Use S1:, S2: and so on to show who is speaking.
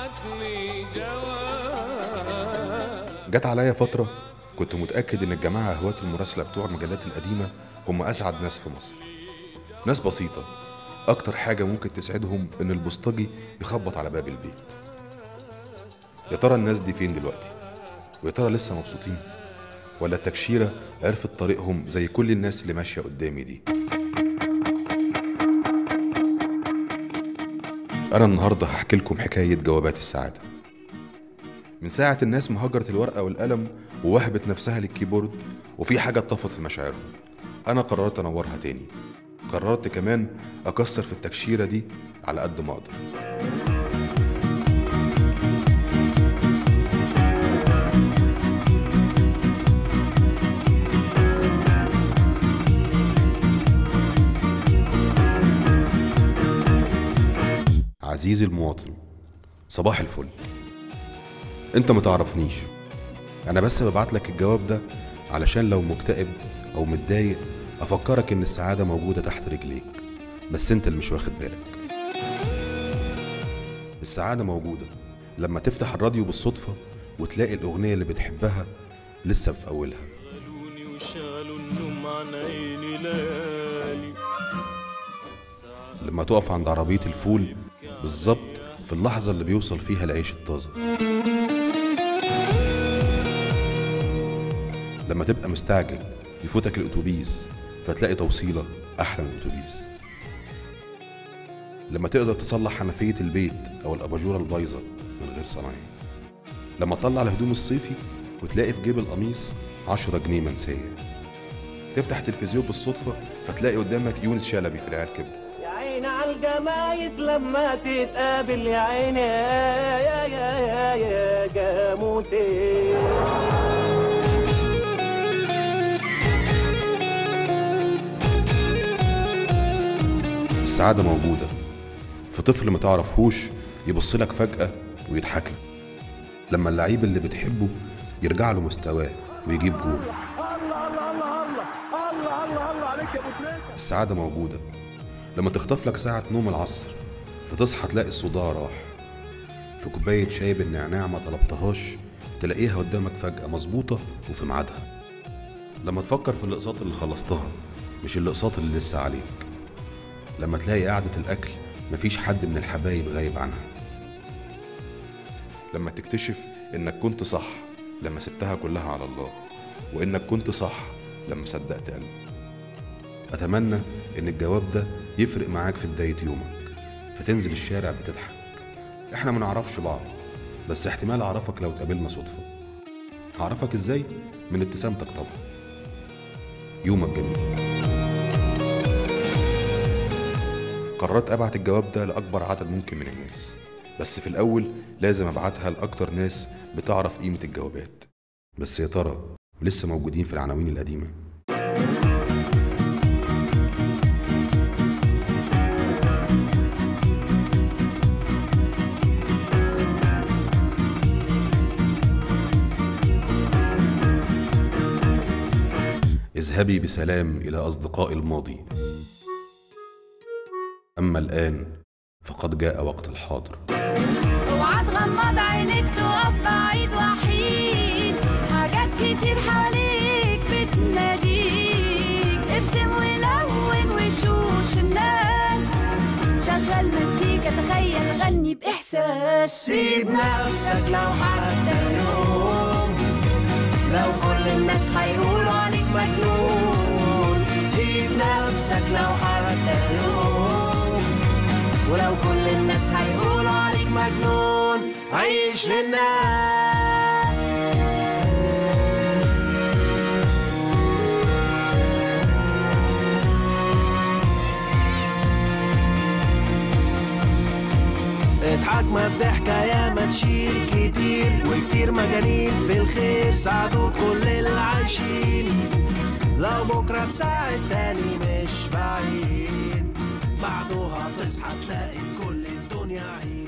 S1: بعتلي جواب
S2: جت عليا فترة كنت متأكد إن الجماعة هواة المراسلة بتوع المجلات القديمة هم أسعد ناس في مصر ناس بسيطة أكتر حاجة ممكن تسعدهم إن البوسطجي يخبط على باب البيت يا ترى الناس دي فين دلوقتي ويا ترى لسه مبسوطين ولا التكشيرة عرفت طريقهم زي كل الناس اللي ماشية قدامي دي أنا النهاردة هحكي لكم حكاية جوابات السعادة من ساعة الناس ما هجرت الورقة والقلم ووهبت نفسها للكيبورد وفي حاجة اتطفت في مشاعرهم أنا قررت أنورها تاني قررت كمان أكسر في التكشيرة دي على قد ما أقدر عزيزي المواطن صباح الفل انت متعرفنيش انا بس ببعت لك الجواب ده علشان لو مكتئب او متضايق افكرك ان السعادة موجودة تحت رجليك بس انت اللي مش واخد بالك السعادة موجودة لما تفتح الراديو بالصدفة وتلاقي الأغنية اللي بتحبها لسه في أولها
S1: شالوني وشالوا النوم عن عيني ليالي
S2: لما تقف عند عربية الفول بالظبط في اللحظة اللي بيوصل فيها العيش الطازة لما تبقى مستعجل يفوتك الأتوبيس فتلاقي توصيلة أحلى من الأتوبيس لما تقدر تصلح حنفية البيت أو الأباجورة البايظة من غير صنايعي لما تطلع الهدوم الصيفي وتلاقي في جيب القميص عشرة جنيه منسية تفتح تلفزيون بالصدفة فتلاقي قدامك يونس شلبي في العيال كبر
S3: يا عيني على الجمايز لما تتقابل يا عيني يا يا يا يا, يا جاموتي
S2: السعادة موجودة في طفل ما تعرفهوش يبص لك فجأة ويضحك لك لما اللعيب اللي بتحبه يرجع له مستواه ويجيب جول السعادة موجودة لما تخطف لك ساعة نوم العصر فتصحى تلاقي الصداع راح في كوباية شاي بالنعناع ما طلبتهاش تلاقيها قدامك فجأة مظبوطة وفي ميعادها لما تفكر في الأقساط اللي خلصتها مش الأقساط اللي لسه عليك لما تلاقي قعدة الأكل مفيش حد من الحبايب غايب عنها لما تكتشف إنك كنت صح لما سبتها كلها على الله وإنك كنت صح لما صدقت قلبك أتمنى إن الجواب ده يفرق معاك في بداية يومك فتنزل الشارع بتضحك إحنا منعرفش بعض بس احتمال أعرفك لو اتقابلنا صدفة هعرفك إزاي؟ من ابتسامتك طبعا يومك جميل قررت ابعت الجواب ده لاكبر عدد ممكن من الناس بس في الاول لازم ابعتها لاكتر ناس بتعرف قيمه الجوابات بس يا ترى لسه موجودين في العناوين القديمه اذهبي بسلام الى اصدقاء الماضي اما الان فقد جاء وقت الحاضر
S4: اوعى تغمض عينيك تقف بعيد وحيد حاجات كتير حواليك بتناديك ارسم ولون وشوش الناس شغل مزيكا تخيل غني باحساس
S5: سيب نفسك لو حتى يوم لو كل الناس هيقولوا عليك مجنون سيب نفسك لو حتى يوم ولو كل الناس هيقولوا عليك مجنون عيش للناس اضحك ما الضحكة يا ما تشيل كتير وكتير مجانين في الخير ساعدوا كل العايشين لو بكرة تساعد تاني مش بعيد بعده هتصحى تلاقي في كل الدنيا عيد